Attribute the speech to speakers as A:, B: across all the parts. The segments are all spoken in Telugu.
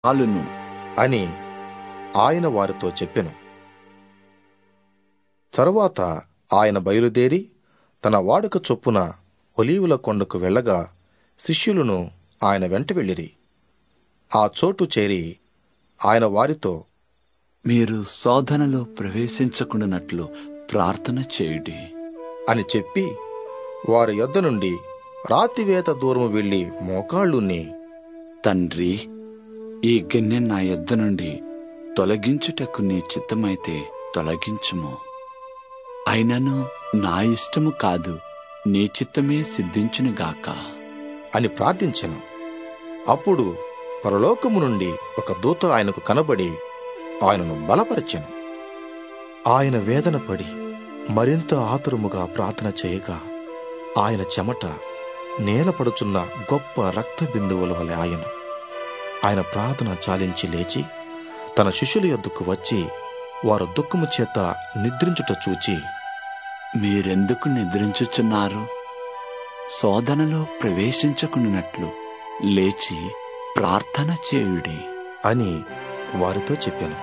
A: చాలును
B: అని ఆయన వారితో చెప్పెను తరువాత ఆయన బయలుదేరి తన వాడుక చొప్పున ఒలీవుల కొండకు వెళ్ళగా శిష్యులను ఆయన వెంట వెళ్ళిరి ఆ చోటు చేరి ఆయన వారితో
A: మీరు శోధనలో ప్రవేశించకుండానట్లు ప్రార్థన చేయుడి
B: అని చెప్పి వారి యొద్ద నుండి రాతివేత దూరము వెళ్ళి మోకాళ్ళుని
A: తండ్రి ఈ గిన్నె నా యొద్ద నుండి తొలగించుటకు నీ చిత్తమైతే తొలగించుము అయినను నా ఇష్టము కాదు నీ చిత్తమే సిద్ధించునుగాక
B: అని ప్రార్థించెను అప్పుడు పరలోకము నుండి ఒక దూత ఆయనకు కనబడి ఆయనను బలపరచెను ఆయన వేదన పడి మరింత ఆతురముగా ప్రార్థన చేయగా ఆయన చెమట నేలపడుచున్న గొప్ప రక్త బిందువుల వలె ఆయన ఆయన ప్రార్థన చాలించి లేచి తన శిష్యుల యొద్దకు వచ్చి వారు దుఃఖము చేత నిద్రించుట చూచి
A: మీరెందుకు నిద్రించుచున్నారు శోధనలో ప్రవేశించకుండానట్లు లేచి ప్రార్థన చేయుడి
B: అని వారితో చెప్పాను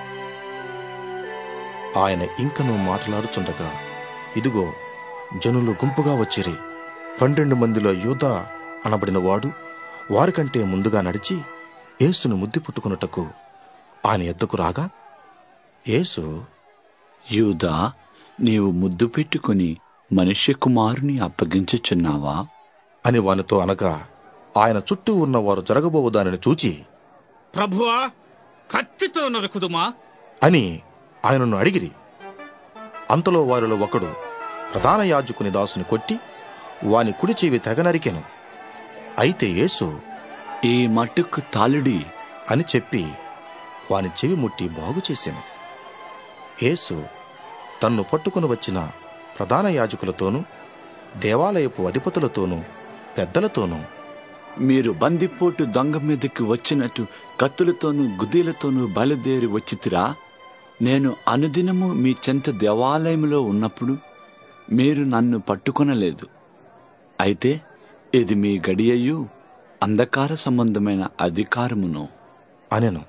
B: ఆయన ఇంకను మాట్లాడుచుండగా ఇదిగో జనులు గుంపుగా వచ్చిరి పన్నెండు మందిలో యూద అనబడిన వాడు వారికంటే ముందుగా నడిచి యేసును ముద్దు పుట్టుకున్నటకు ఆయన ఎద్దకు రాగా యేసు
A: యూదా నీవు ముద్దు పెట్టుకుని మనుష్య కుమారుని అప్పగించుచున్నావా
B: అని వానితో అనగా ఆయన చుట్టూ ఉన్న వారు జరగబోవు దానిని చూచి
C: ప్రభువా కత్తితో నరుకుదుమా
B: అని ఆయనను అడిగిరి అంతలో వారిలో ఒకడు ప్రధాన యాజకుని దాసుని కొట్టి వాని కుడి చెవి తెగ నరికెను అయితే యేసు
A: ఈ మట్టుకు తాలుడి
B: అని చెప్పి వాని చెవి ముట్టి బాగు చేసెను యేసు తన్ను పట్టుకుని వచ్చిన ప్రధాన యాజకులతోనూ దేవాలయపు అధిపతులతోనూ పెద్దలతోనూ
A: మీరు బందిపోటు దొంగ మీదకి వచ్చినట్టు కత్తులతోనూ గుద్దీలతోనూ బయలుదేరి వచ్చితిరా నేను అనుదినము మీ చెంత దేవాలయంలో ఉన్నప్పుడు మీరు నన్ను పట్టుకొనలేదు అయితే ఇది మీ గడియయు అంధకార సంబంధమైన అధికారమును
B: అనెను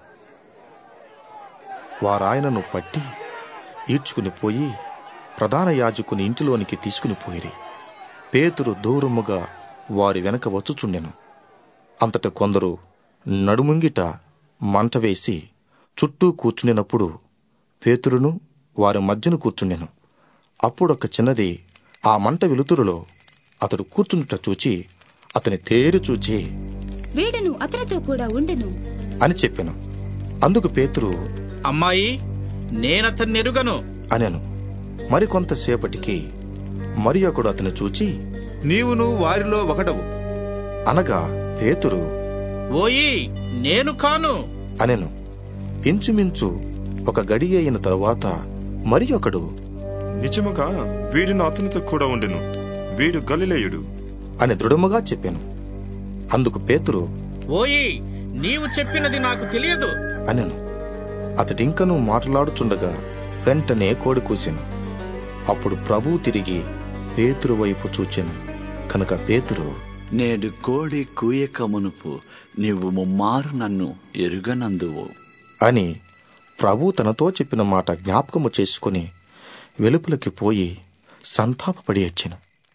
B: వారాయనను పట్టి ఈడ్చుకుని పోయి ప్రధాన యాజకుని ఇంటిలోనికి తీసుకుని పోయిరి పేతురు దూరముగా వారి వెనక వచ్చుచుండెను అంతట కొందరు నడుముంగిట మంట వేసి చుట్టూ కూర్చుండినప్పుడు పేతురును వారి మధ్యను కూర్చుండెను అప్పుడొక చిన్నది ఆ మంట వెలుతురులో అతడు కూర్చుండుట చూచి అతని తేరు చూచి
D: వీడును అతనితో కూడా ఉండెను
B: అని చెప్పెను అందుకు పేతురు
C: అమ్మాయి నేనతన్ని ఎరుగను
B: అనెను మరికొంతసేపటికి మరి ఒకడు అతను చూచి
E: నీవును వారిలో ఒకడవు
B: అనగా పేతురు
C: ఓయి నేను కాను
B: అనెను ఇంచుమించు ఒక గడి అయిన తరువాత మరి ఒకడు
F: నిజముగా వీడును అతనితో కూడా ఉండెను వీడు గలిలేయుడు
B: అని దృఢముగా చెప్పాను అందుకు పేతురు
C: ఓయి నీవు చెప్పినది నాకు తెలియదు
B: అనెను అతడింకను మాట్లాడుచుండగా వెంటనే కోడి కూసెను అప్పుడు ప్రభువు తిరిగి పేతురు వైపు చూచెను కనుక పేతురు
A: నేడు కోడి కూయక మునుపు నీవు ముమ్మారు నన్ను ఎరుగనందువు
B: అని ప్రభు తనతో చెప్పిన మాట జ్ఞాపకము చేసుకుని వెలుపలికి పోయి సంతాపపడి వచ్చెను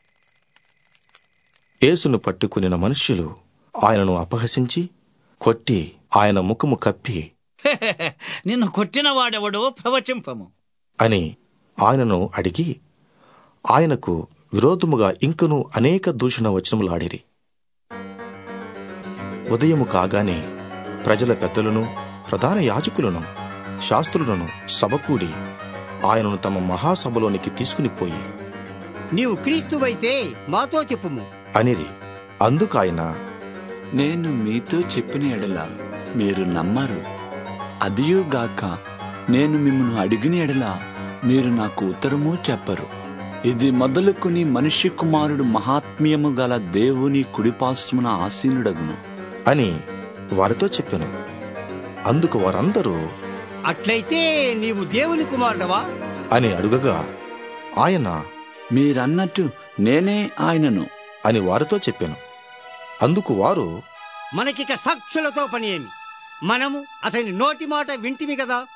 B: యేసును పట్టుకునిన మనుష్యులు ఆయనను అపహసించి కొట్టి ఆయన ముఖము కప్పి
C: నిన్ను కొట్టిన వాడెవడో ప్రవచింపము
B: అని ఆయనను అడిగి ఆయనకు విరోధముగా ఇంకను అనేక దూషణ వచనములాడిరి ఉదయము కాగానే ప్రజల పెద్దలను ప్రధాన యాజకులను శాస్త్రులను సభకూడి ఆయనను తమ మహాసభలోనికి తీసుకుని పోయి
G: నీవు క్రీస్తువైతే మాతో చెప్పుము
B: అనిరి అందుకాయన
A: నేను మీతో చెప్పిన ఎడల మీరు నమ్మరు అదియుగాక నేను మిమ్మల్ని అడిగిన ఎడల మీరు నాకు ఉత్తరము చెప్పరు ఇది మొదలుకొని మనిషి కుమారుడు మహాత్మ్యము గల దేవుని కుడిపార్శ్వమున ఆసీనుడగును
B: అని వారితో చెప్పెను అందుకు వారందరూ
G: అట్లయితే నీవు దేవుని కుమారుడవా
B: అని అడుగగా ఆయన
A: మీరన్నట్టు నేనే ఆయనను
B: అని వారితో చెప్పాను అందుకు వారు
G: మనకిక సాక్షులతో పని ఏమి మనము అతని నోటి మాట వింటిమి కదా